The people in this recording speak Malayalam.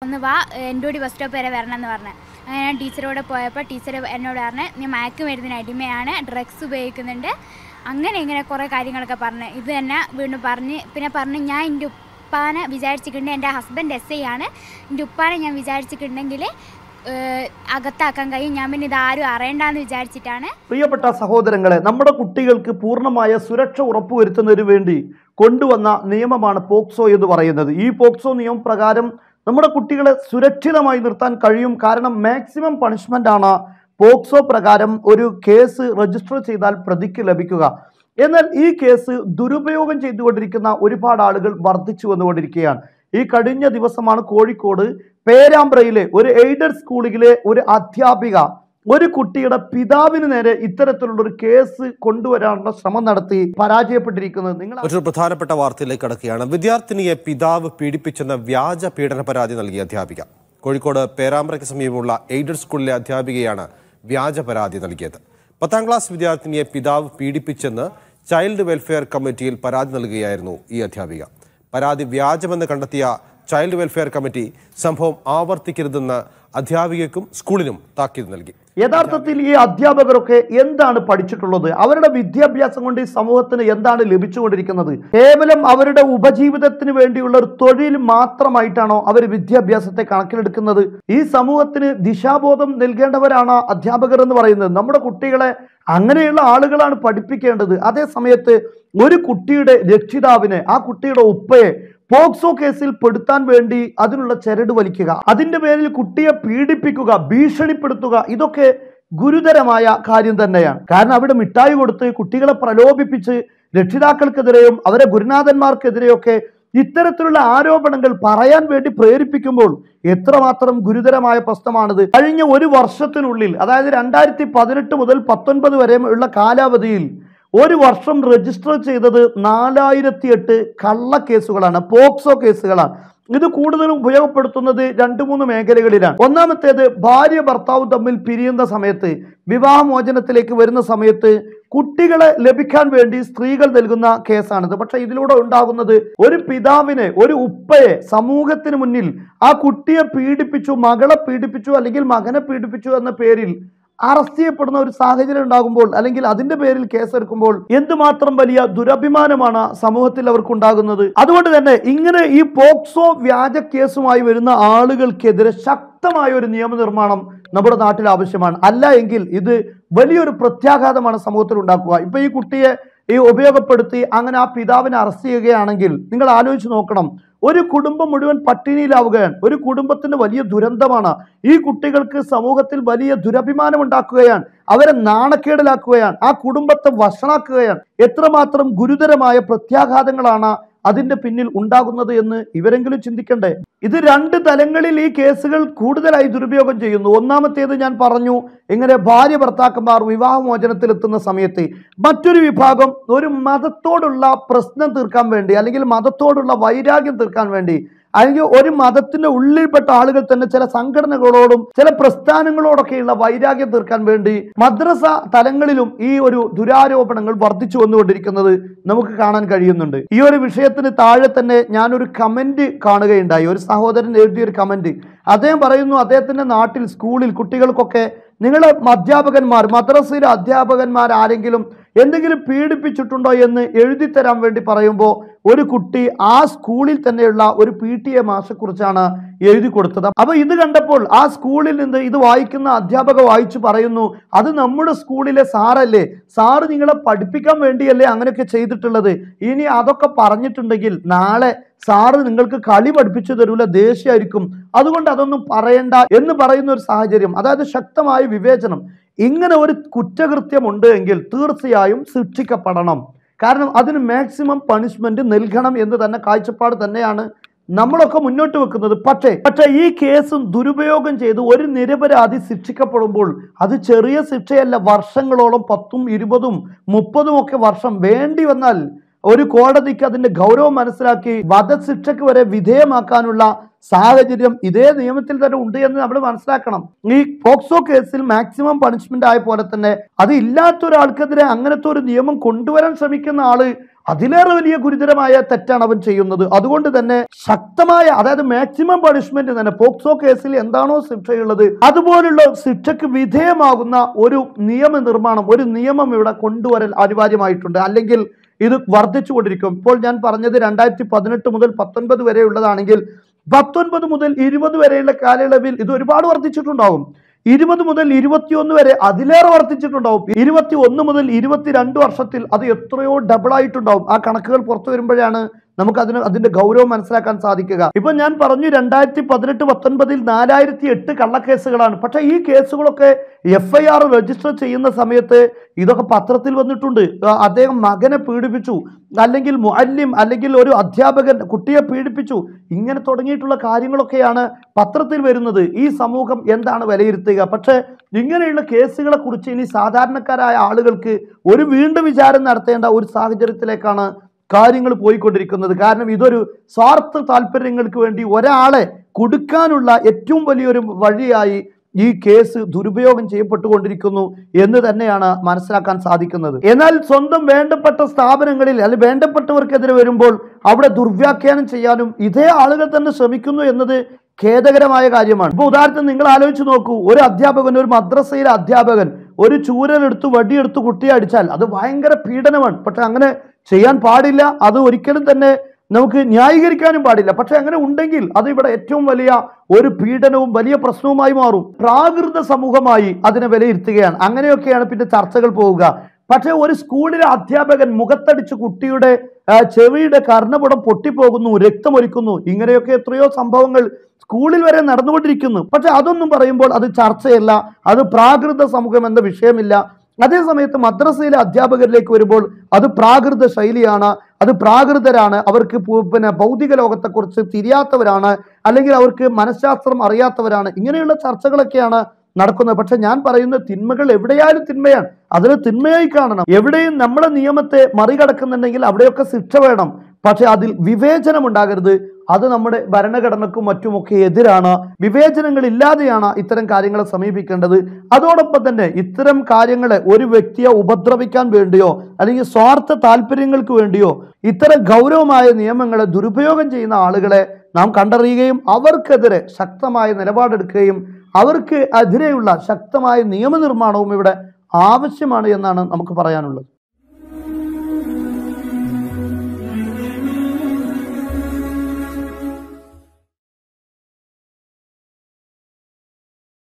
ഒന്ന് വാ എൻ്റെ കൂടി ബസ് സ്റ്റോപ്പ് വരെ വരണം എന്ന് പറഞ്ഞു അങ്ങനെ ഞാൻ ടീച്ചറോട് പോയപ്പോൾ ടീച്ചർ എന്നോട് പറഞ്ഞു നീ മയക്കുമരുന്നിന് അടിമയാണ് ഡ്രഗ്സ് ഉപയോഗിക്കുന്നുണ്ട് അങ്ങനെ ഇങ്ങനെ കുറേ കാര്യങ്ങളൊക്കെ പറഞ്ഞ് ഇത് തന്നെ വീണ്ടും പറഞ്ഞ് പിന്നെ പറഞ്ഞ് ഞാൻ എൻ്റെ ഉപ്പാനെ വിചാരിച്ചിട്ടുണ്ട് എൻ്റെ ഹസ്ബൻഡ് എസ് ഐ ആണ് എൻ്റെ ഉപ്പാനെ ഞാൻ വിചാരിച്ചിട്ടുണ്ടെങ്കിൽ അകത്താക്കാൻ കഴിയും ഞാൻ പിന്നെ ഇതാരും അറിയണ്ടെന്ന് വിചാരിച്ചിട്ടാണ് പ്രിയപ്പെട്ട സഹോദരങ്ങളെ നമ്മുടെ കുട്ടികൾക്ക് പൂർണ്ണമായ സുരക്ഷ ഉറപ്പുവരുത്തുന്നതിന് വേണ്ടി കൊണ്ടുവന്ന നിയമമാണ് പോക്സോ എന്ന് പറയുന്നത് ഈ പോക്സോ നിയമം പ്രകാരം നമ്മുടെ കുട്ടികളെ സുരക്ഷിതമായി നിർത്താൻ കഴിയും കാരണം മാക്സിമം പണിഷ്മെന്റ് ആണ് പോക്സോ പ്രകാരം ഒരു കേസ് രജിസ്റ്റർ ചെയ്താൽ പ്രതിക്ക് ലഭിക്കുക എന്നാൽ ഈ കേസ് ദുരുപയോഗം ചെയ്തുകൊണ്ടിരിക്കുന്ന ഒരുപാട് ആളുകൾ വർദ്ധിച്ചു വന്നുകൊണ്ടിരിക്കുകയാണ് ഈ കഴിഞ്ഞ ദിവസമാണ് കോഴിക്കോട് പേരാമ്പ്രയിലെ ഒരു എയ്ഡഡ് സ്കൂളിലെ ഒരു അധ്യാപിക ഒരു കുട്ടിയുടെ പിതാവിന് നേരെ ഇത്തരത്തിലുള്ള ഒരു കേസ് കൊണ്ടുവരാനുള്ള ശ്രമം നടത്തി പരാജയപ്പെട്ടിരിക്കുന്നത് നിങ്ങൾ മറ്റൊരു പ്രധാനപ്പെട്ട വാർത്തയിലേക്ക് കടക്കുകയാണ് വിദ്യാർത്ഥിനിയെ പിതാവ് പീഡിപ്പിച്ചെന്ന വ്യാജ പീഡന പരാതി നൽകിയ അധ്യാപിക കോഴിക്കോട് പേരാമ്പ്രയ്ക്ക് സമീപമുള്ള എയ്ഡഡ് സ്കൂളിലെ അധ്യാപികയാണ് വ്യാജ പരാതി നൽകിയത് പത്താം ക്ലാസ് വിദ്യാർത്ഥിനിയെ പിതാവ് പീഡിപ്പിച്ചെന്ന് ചൈൽഡ് വെൽഫെയർ കമ്മിറ്റിയിൽ പരാതി നൽകുകയായിരുന്നു ഈ അധ്യാപിക പരാതി വ്യാജമെന്ന് കണ്ടെത്തിയ ചൈൽഡ് വെൽഫെയർ കമ്മിറ്റി സംഭവം ആവർത്തിക്കരുതെന്ന് അധ്യാപികയ്ക്കും സ്കൂളിനും താക്കീത് നൽകി യഥാർത്ഥത്തിൽ ഈ അധ്യാപകരൊക്കെ എന്താണ് പഠിച്ചിട്ടുള്ളത് അവരുടെ വിദ്യാഭ്യാസം കൊണ്ട് ഈ സമൂഹത്തിന് എന്താണ് ലഭിച്ചുകൊണ്ടിരിക്കുന്നത് കേവലം അവരുടെ ഉപജീവിതത്തിന് വേണ്ടിയുള്ള ഒരു തൊഴിൽ മാത്രമായിട്ടാണോ അവർ വിദ്യാഭ്യാസത്തെ കണക്കിലെടുക്കുന്നത് ഈ സമൂഹത്തിന് ദിശാബോധം നൽകേണ്ടവരാണ് അധ്യാപകർ എന്ന് പറയുന്നത് നമ്മുടെ കുട്ടികളെ അങ്ങനെയുള്ള ആളുകളാണ് പഠിപ്പിക്കേണ്ടത് അതേ സമയത്ത് ഒരു കുട്ടിയുടെ രക്ഷിതാവിനെ ആ കുട്ടിയുടെ ഉപ്പയെ പോക്സോ കേസിൽ പെടുത്താൻ വേണ്ടി അതിനുള്ള ചരട് വലിക്കുക അതിന്റെ പേരിൽ കുട്ടിയെ പീഡിപ്പിക്കുക ഭീഷണിപ്പെടുത്തുക ഇതൊക്കെ ഗുരുതരമായ കാര്യം തന്നെയാണ് കാരണം അവിടെ മിഠായി കൊടുത്ത് കുട്ടികളെ പ്രലോഭിപ്പിച്ച് രക്ഷിതാക്കൾക്കെതിരെയും അവരെ ഗുരുനാഥന്മാർക്കെതിരെയൊക്കെ ഇത്തരത്തിലുള്ള ആരോപണങ്ങൾ പറയാൻ വേണ്ടി പ്രേരിപ്പിക്കുമ്പോൾ എത്രമാത്രം ഗുരുതരമായ പ്രശ്നമാണിത് കഴിഞ്ഞ ഒരു വർഷത്തിനുള്ളിൽ അതായത് രണ്ടായിരത്തി പതിനെട്ട് മുതൽ പത്തൊൻപത് വരെ ഉള്ള കാലാവധിയിൽ ഒരു വർഷം രജിസ്റ്റർ ചെയ്തത് നാലായിരത്തി എട്ട് കള്ളക്കേസുകളാണ് പോക്സോ കേസുകളാണ് ഇത് കൂടുതലും ഉപയോഗപ്പെടുത്തുന്നത് രണ്ട് മൂന്ന് മേഖലകളിലാണ് ഒന്നാമത്തേത് ഭാര്യ ഭർത്താവും തമ്മിൽ പിരിയുന്ന സമയത്ത് വിവാഹമോചനത്തിലേക്ക് വരുന്ന സമയത്ത് കുട്ടികളെ ലഭിക്കാൻ വേണ്ടി സ്ത്രീകൾ നൽകുന്ന കേസാണിത് പക്ഷെ ഇതിലൂടെ ഉണ്ടാകുന്നത് ഒരു പിതാവിനെ ഒരു ഉപ്പയെ സമൂഹത്തിന് മുന്നിൽ ആ കുട്ടിയെ പീഡിപ്പിച്ചു മകളെ പീഡിപ്പിച്ചു അല്ലെങ്കിൽ മകനെ പീഡിപ്പിച്ചു എന്ന പേരിൽ അറസ്റ്റ് ചെയ്യപ്പെടുന്ന ഒരു സാഹചര്യം ഉണ്ടാകുമ്പോൾ അല്ലെങ്കിൽ അതിന്റെ പേരിൽ കേസെടുക്കുമ്പോൾ എന്തുമാത്രം വലിയ ദുരഭിമാനമാണ് സമൂഹത്തിൽ അവർക്ക് ഉണ്ടാകുന്നത് അതുകൊണ്ട് തന്നെ ഇങ്ങനെ ഈ പോക്സോ വ്യാജ കേസുമായി വരുന്ന ആളുകൾക്കെതിരെ ശക്തമായ ഒരു നിയമനിർമ്മാണം നമ്മുടെ നാട്ടിൽ ആവശ്യമാണ് അല്ല എങ്കിൽ ഇത് വലിയൊരു പ്രത്യാഘാതമാണ് സമൂഹത്തിൽ ഉണ്ടാക്കുക ഇപ്പൊ ഈ കുട്ടിയെ ഈ ഉപയോഗപ്പെടുത്തി അങ്ങനെ ആ പിതാവിനെ അറസ്റ്റ് ചെയ്യുകയാണെങ്കിൽ നിങ്ങൾ ആലോചിച്ച് നോക്കണം ഒരു കുടുംബം മുഴുവൻ പട്ടിണിയിലാവുകയാണ് ഒരു കുടുംബത്തിന് വലിയ ദുരന്തമാണ് ഈ കുട്ടികൾക്ക് സമൂഹത്തിൽ വലിയ ദുരഭിമാനം ഉണ്ടാക്കുകയാണ് അവരെ നാണക്കേടിലാക്കുകയാണ് ആ കുടുംബത്തെ വഷണാക്കുകയാണ് എത്രമാത്രം ഗുരുതരമായ പ്രത്യാഘാതങ്ങളാണ് അതിന്റെ പിന്നിൽ ഉണ്ടാകുന്നത് എന്ന് ഇവരെങ്കിലും ചിന്തിക്കണ്ടേ ഇത് രണ്ട് തലങ്ങളിൽ ഈ കേസുകൾ കൂടുതലായി ദുരുപയോഗം ചെയ്യുന്നു ഒന്നാമത്തേത് ഞാൻ പറഞ്ഞു ഇങ്ങനെ ഭാര്യ ഭർത്താക്കന്മാർ വിവാഹമോചനത്തിൽ എത്തുന്ന സമയത്ത് മറ്റൊരു വിഭാഗം ഒരു മതത്തോടുള്ള പ്രശ്നം തീർക്കാൻ വേണ്ടി അല്ലെങ്കിൽ മതത്തോടുള്ള വൈരാഗ്യം തീർക്കാൻ വേണ്ടി അല്ലെങ്കിൽ ഒരു മതത്തിന്റെ ഉള്ളിൽപ്പെട്ട ആളുകൾ തന്നെ ചില സംഘടനകളോടും ചില പ്രസ്ഥാനങ്ങളോടൊക്കെയുള്ള വൈരാഗ്യം തീർക്കാൻ വേണ്ടി മദ്രസ തലങ്ങളിലും ഈ ഒരു ദുരാരോപണങ്ങൾ വർദ്ധിച്ചു വന്നുകൊണ്ടിരിക്കുന്നത് നമുക്ക് കാണാൻ കഴിയുന്നുണ്ട് ഈ ഒരു വിഷയത്തിന് താഴെ തന്നെ ഞാനൊരു കമന്റ് കാണുകയുണ്ടായി ഒരു സഹോദരൻ എഴുതിയ ഒരു കമന്റ് അദ്ദേഹം പറയുന്നു അദ്ദേഹത്തിന്റെ നാട്ടിൽ സ്കൂളിൽ കുട്ടികൾക്കൊക്കെ നിങ്ങളെ അധ്യാപകന്മാർ മദ്രസയിലെ അധ്യാപകന്മാർ ആരെങ്കിലും എന്തെങ്കിലും പീഡിപ്പിച്ചിട്ടുണ്ടോ എന്ന് എഴുതി തരാൻ വേണ്ടി പറയുമ്പോൾ ഒരു കുട്ടി ആ സ്കൂളിൽ തന്നെയുള്ള ഒരു പി ടി എ മാഷെക്കുറിച്ചാണ് എഴുതി കൊടുത്തത് അപ്പൊ ഇത് കണ്ടപ്പോൾ ആ സ്കൂളിൽ നിന്ന് ഇത് വായിക്കുന്ന അധ്യാപക വായിച്ചു പറയുന്നു അത് നമ്മുടെ സ്കൂളിലെ സാറല്ലേ സാറ് നിങ്ങളെ പഠിപ്പിക്കാൻ വേണ്ടിയല്ലേ അങ്ങനെയൊക്കെ ചെയ്തിട്ടുള്ളത് ഇനി അതൊക്കെ പറഞ്ഞിട്ടുണ്ടെങ്കിൽ നാളെ സാറ് നിങ്ങൾക്ക് കളി പഠിപ്പിച്ചു തരൂല ദേഷ്യമായിരിക്കും അതുകൊണ്ട് അതൊന്നും പറയണ്ട എന്ന് പറയുന്ന ഒരു സാഹചര്യം അതായത് ശക്തമായ വിവേചനം ഇങ്ങനെ ഒരു കുറ്റകൃത്യം ഉണ്ട് എങ്കിൽ തീർച്ചയായും ശിക്ഷിക്കപ്പെടണം കാരണം അതിന് മാക്സിമം പണിഷ്മെന്റ് നൽകണം എന്ന് തന്നെ കാഴ്ചപ്പാട് തന്നെയാണ് നമ്മളൊക്കെ മുന്നോട്ട് വെക്കുന്നത് പക്ഷേ പക്ഷേ ഈ കേസും ദുരുപയോഗം ചെയ്ത് ഒരു നിരപരാധി ശിക്ഷിക്കപ്പെടുമ്പോൾ അത് ചെറിയ ശിക്ഷയല്ല വർഷങ്ങളോളം പത്തും ഇരുപതും മുപ്പതും ഒക്കെ വർഷം വേണ്ടി വന്നാൽ ഒരു കോടതിക്ക് അതിന്റെ ഗൗരവം മനസ്സിലാക്കി വധശിക്ഷയ്ക്ക് വരെ വിധേയമാക്കാനുള്ള സാഹചര്യം ഇതേ നിയമത്തിൽ തന്നെ ഉണ്ട് എന്ന് നമ്മൾ മനസ്സിലാക്കണം ഈ പോക്സോ കേസിൽ മാക്സിമം പണിഷ്മെന്റ് ആയ പോലെ തന്നെ അത് ഇല്ലാത്ത ഒരാൾക്കെതിരെ അങ്ങനത്തെ ഒരു നിയമം കൊണ്ടുവരാൻ ശ്രമിക്കുന്ന ആള് അതിലേറെ വലിയ ഗുരുതരമായ തെറ്റാണ് അവൻ ചെയ്യുന്നത് അതുകൊണ്ട് തന്നെ ശക്തമായ അതായത് മാക്സിമം പണിഷ്മെന്റ് തന്നെ പോക്സോ കേസിൽ എന്താണോ ശിക്ഷയുള്ളത് അതുപോലുള്ള ശിക്ഷയ്ക്ക് വിധേയമാകുന്ന ഒരു നിയമനിർമ്മാണം ഒരു നിയമം ഇവിടെ കൊണ്ടുവരൽ അനിവാര്യമായിട്ടുണ്ട് അല്ലെങ്കിൽ ഇത് വർദ്ധിച്ചുകൊണ്ടിരിക്കും ഇപ്പോൾ ഞാൻ പറഞ്ഞത് രണ്ടായിരത്തി പതിനെട്ട് മുതൽ പത്തൊൻപത് വരെയുള്ളതാണെങ്കിൽ പത്തൊൻപത് മുതൽ ഇരുപത് വരെയുള്ള കാലയളവിൽ ഇത് ഒരുപാട് വർദ്ധിച്ചിട്ടുണ്ടാകും ഇരുപത് മുതൽ ഇരുപത്തിയൊന്ന് വരെ അതിലേറെ വർദ്ധിച്ചിട്ടുണ്ടാവും ഇരുപത്തി ഒന്ന് മുതൽ ഇരുപത്തിരണ്ട് വർഷത്തിൽ അത് എത്രയോ ഡബിൾ ആയിട്ടുണ്ടാവും ആ കണക്കുകൾ പുറത്തു വരുമ്പോഴാണ് നമുക്ക് അതിന് അതിന്റെ ഗൗരവം മനസ്സിലാക്കാൻ സാധിക്കുക ഇപ്പൊ ഞാൻ പറഞ്ഞു രണ്ടായിരത്തി പതിനെട്ട് പത്തൊൻപതിൽ നാലായിരത്തി എട്ട് കള്ളക്കേസുകളാണ് പക്ഷേ ഈ കേസുകളൊക്കെ എഫ് ഐ ആർ രജിസ്റ്റർ ചെയ്യുന്ന സമയത്ത് ഇതൊക്കെ പത്രത്തിൽ വന്നിട്ടുണ്ട് ആ, അദ്ദേഹം മകനെ പീഡിപ്പിച്ചു അല്ലെങ്കിൽ മുഅല്ലിം അല്ലെങ്കിൽ ഒരു അധ്യാപകൻ കുട്ടിയെ പീഡിപ്പിച്ചു ഇങ്ങനെ തുടങ്ങിയിട്ടുള്ള കാര്യങ്ങളൊക്കെയാണ് പത്രത്തിൽ വരുന്നത് ഈ സമൂഹം എന്താണ് വിലയിരുത്തുക പക്ഷേ ഇങ്ങനെയുള്ള കേസുകളെ കുറിച്ച് ഇനി സാധാരണക്കാരായ ആളുകൾക്ക് ഒരു വീണ്ടും വിചാരം നടത്തേണ്ട ഒരു സാഹചര്യത്തിലേക്കാണ് കാര്യങ്ങൾ പോയിക്കൊണ്ടിരിക്കുന്നത് കാരണം ഇതൊരു സ്വാർത്ഥ താല്പര്യങ്ങൾക്ക് വേണ്ടി ഒരാളെ കൊടുക്കാനുള്ള ഏറ്റവും വലിയൊരു വഴിയായി ഈ കേസ് ദുരുപയോഗം ചെയ്യപ്പെട്ടുകൊണ്ടിരിക്കുന്നു എന്ന് തന്നെയാണ് മനസ്സിലാക്കാൻ സാധിക്കുന്നത് എന്നാൽ സ്വന്തം വേണ്ടപ്പെട്ട സ്ഥാപനങ്ങളിൽ അല്ലെങ്കിൽ വേണ്ടപ്പെട്ടവർക്കെതിരെ വരുമ്പോൾ അവിടെ ദുർവ്യാഖ്യാനം ചെയ്യാനും ഇതേ ആളുകൾ തന്നെ ശ്രമിക്കുന്നു എന്നത് ഖേദകരമായ കാര്യമാണ് ഇപ്പൊ ഉദാഹരണത്തിന് നിങ്ങൾ ആലോചിച്ച് നോക്കൂ ഒരു അധ്യാപകൻ ഒരു മദ്രസയിലെ അധ്യാപകൻ ഒരു ചൂരലെടുത്ത് വടിയെടുത്ത് കുട്ടിയെ അടിച്ചാൽ അത് ഭയങ്കര പീഡനമാണ് പക്ഷെ അങ്ങനെ ചെയ്യാൻ പാടില്ല അത് ഒരിക്കലും തന്നെ നമുക്ക് ന്യായീകരിക്കാനും പാടില്ല പക്ഷെ അങ്ങനെ ഉണ്ടെങ്കിൽ അത് ഇവിടെ ഏറ്റവും വലിയ ഒരു പീഡനവും വലിയ പ്രശ്നവുമായി മാറും പ്രാകൃത സമൂഹമായി അതിനെ വിലയിരുത്തുകയാണ് അങ്ങനെയൊക്കെയാണ് പിന്നെ ചർച്ചകൾ പോവുക പക്ഷെ ഒരു സ്കൂളിലെ അധ്യാപകൻ മുഖത്തടിച്ച് കുട്ടിയുടെ ആ, ചെവിയുടെ കർണപുടം പൊട്ടിപ്പോകുന്നു രക്തമൊലിക്കുന്നു ഇങ്ങനെയൊക്കെ എത്രയോ സംഭവങ്ങൾ സ്കൂളിൽ വരെ നടന്നുകൊണ്ടിരിക്കുന്നു പക്ഷെ അതൊന്നും പറയുമ്പോൾ അത് ചർച്ചയല്ല അത് പ്രാകൃത സമൂഹം എന്ന വിഷയമില്ല അതേ സമയത്ത് മദ്രസയിലെ അധ്യാപകരിലേക്ക് വരുമ്പോൾ അത് പ്രാകൃത ശൈലിയാണ് അത് പ്രാകൃതരാണ് അവർക്ക് പു- പിന്നെ ഭൗതിക ലോകത്തെക്കുറിച്ച് തിരിയാത്തവരാണ് അല്ലെങ്കിൽ അവർക്ക് മനഃശാസ്ത്രം അറിയാത്തവരാണ് ഇങ്ങനെയുള്ള ചർച്ചകളൊക്കെയാണ് നടക്കുന്നത് പക്ഷെ ഞാൻ പറയുന്ന തിന്മകൾ എവിടെയായാലും തിന്മയാണ് അതിന് തിന്മയായി കാണണം എവിടെയും നമ്മളെ നിയമത്തെ മറികടക്കുന്നുണ്ടെങ്കിൽ അവിടെയൊക്കെ ശിക്ഷ വേണം പക്ഷെ അതിൽ വിവേചനം ഉണ്ടാകരുത് അത് നമ്മുടെ ഭരണഘടനക്കും മറ്റുമൊക്കെ എതിരാണ് വിവേചനങ്ങൾ ഇല്ലാതെയാണ് ഇത്തരം കാര്യങ്ങളെ സമീപിക്കേണ്ടത് അതോടൊപ്പം തന്നെ ഇത്തരം കാര്യങ്ങളെ ഒരു വ്യക്തിയെ ഉപദ്രവിക്കാൻ വേണ്ടിയോ അല്ലെങ്കിൽ സ്വാർത്ഥ താല്പര്യങ്ങൾക്ക് വേണ്ടിയോ ഇത്തരം ഗൗരവമായ നിയമങ്ങളെ ദുരുപയോഗം ചെയ്യുന്ന ആളുകളെ നാം കണ്ടറിയുകയും അവർക്കെതിരെ ശക്തമായ നിലപാടെടുക്കുകയും അവർക്ക് എതിരെയുള്ള ശക്തമായ നിയമനിർമ്മാണവും ഇവിടെ ആവശ്യമാണ് എന്നാണ് നമുക്ക് പറയാനുള്ളത്